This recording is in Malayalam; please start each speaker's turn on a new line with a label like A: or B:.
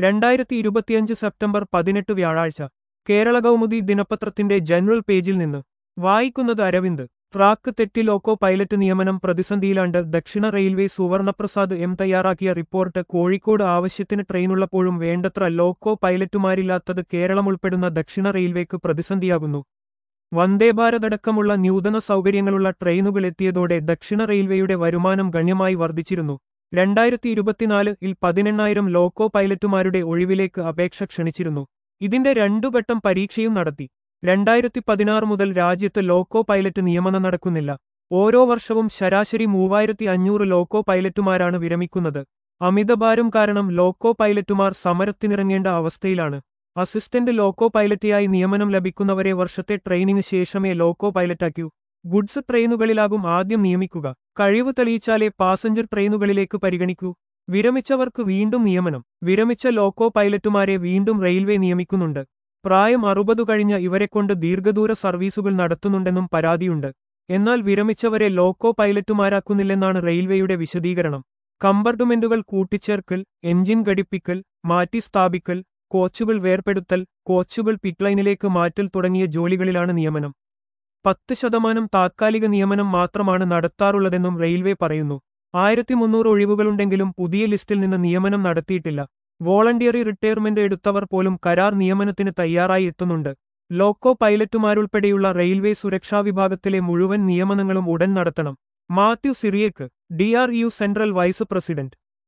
A: രണ്ടായിരത്തി ഇരുപത്തിയഞ്ച് സെപ്റ്റംബർ പതിനെട്ട് വ്യാഴാഴ്ച കേരള കൗമുദി ദിനപത്രത്തിന്റെ ജനറൽ പേജിൽ നിന്ന് വായിക്കുന്നത് അരവിന്ദ് ട്രാക്ക് തെറ്റി ലോക്കോ പൈലറ്റ് നിയമനം പ്രതിസന്ധിയിലാണ്ട് ദക്ഷിണ റെയിൽവേ സുവർണപ്രസാദ് എം തയ്യാറാക്കിയ റിപ്പോർട്ട് കോഴിക്കോട് ആവശ്യത്തിന് ട്രെയിനുള്ളപ്പോഴും വേണ്ടത്ര ലോക്കോ പൈലറ്റുമാരില്ലാത്തത് കേരളം ഉൾപ്പെടുന്ന ദക്ഷിണ റെയിൽവേക്ക് പ്രതിസന്ധിയാകുന്നു വന്ദേഭാരത് അടക്കമുള്ള നൂതന സൗകര്യങ്ങളുള്ള ട്രെയിനുകൾ എത്തിയതോടെ ദക്ഷിണ റെയിൽവേയുടെ വരുമാനം ഗണ്യമായി വർദ്ധിച്ചിരുന്നു രണ്ടായിരത്തി ഇരുപത്തിനാലിൽ പതിനെണ്ണായിരം ലോക്കോ പൈലറ്റുമാരുടെ ഒഴിവിലേക്ക് അപേക്ഷ ക്ഷണിച്ചിരുന്നു ഇതിന്റെ രണ്ടു ഘട്ടം പരീക്ഷയും നടത്തി രണ്ടായിരത്തി പതിനാറ് മുതൽ രാജ്യത്ത് ലോക്കോ പൈലറ്റ് നിയമനം നടക്കുന്നില്ല ഓരോ വർഷവും ശരാശരി മൂവായിരത്തി അഞ്ഞൂറ് ലോക്കോ പൈലറ്റുമാരാണ് വിരമിക്കുന്നത് അമിതഭാരം കാരണം ലോക്കോ പൈലറ്റുമാർ സമരത്തിനിറങ്ങേണ്ട അവസ്ഥയിലാണ് അസിസ്റ്റന്റ് ലോക്കോ പൈലറ്റിയായി നിയമനം ലഭിക്കുന്നവരെ വർഷത്തെ ട്രെയിനിങ് ശേഷമേ ലോക്കോ പൈലറ്റാക്കൂ ഗുഡ്സ് ട്രെയിനുകളിലാകും ആദ്യം നിയമിക്കുക കഴിവ് തെളിയിച്ചാലേ പാസഞ്ചർ ട്രെയിനുകളിലേക്ക് പരിഗണിക്കൂ വിരമിച്ചവർക്ക് വീണ്ടും നിയമനം വിരമിച്ച ലോക്കോ പൈലറ്റുമാരെ വീണ്ടും റെയിൽവേ നിയമിക്കുന്നുണ്ട് പ്രായം അറുപതു കഴിഞ്ഞ ഇവരെക്കൊണ്ട് ദീർഘദൂര സർവീസുകൾ നടത്തുന്നുണ്ടെന്നും പരാതിയുണ്ട് എന്നാൽ വിരമിച്ചവരെ ലോക്കോ പൈലറ്റുമാരാക്കുന്നില്ലെന്നാണ് റെയിൽവേയുടെ വിശദീകരണം കമ്പാർട്ട്മെന്റുകൾ കൂട്ടിച്ചേർക്കൽ എഞ്ചിൻ ഘടിപ്പിക്കൽ മാറ്റി സ്ഥാപിക്കൽ കോച്ചുകൾ വേർപെടുത്തൽ കോച്ചുകൾ പിറ്റ്ലൈനിലേക്ക് മാറ്റൽ തുടങ്ങിയ ജോലികളിലാണ് നിയമനം പത്ത് ശതമാനം താത്കാലിക നിയമനം മാത്രമാണ് നടത്താറുള്ളതെന്നും റെയിൽവേ പറയുന്നു ആയിരത്തി മുന്നൂറ് ഒഴിവുകളുണ്ടെങ്കിലും പുതിയ ലിസ്റ്റിൽ നിന്ന് നിയമനം നടത്തിയിട്ടില്ല വോളണ്ടിയറി റിട്ടയർമെന്റ് എടുത്തവർ പോലും കരാർ നിയമനത്തിന് തയ്യാറായി എത്തുന്നുണ്ട് ലോക്കോ പൈലറ്റുമാരുൾപ്പെടെയുള്ള റെയിൽവേ സുരക്ഷാ വിഭാഗത്തിലെ മുഴുവൻ നിയമനങ്ങളും ഉടൻ നടത്തണം Mathew Cyriac D R U central vice president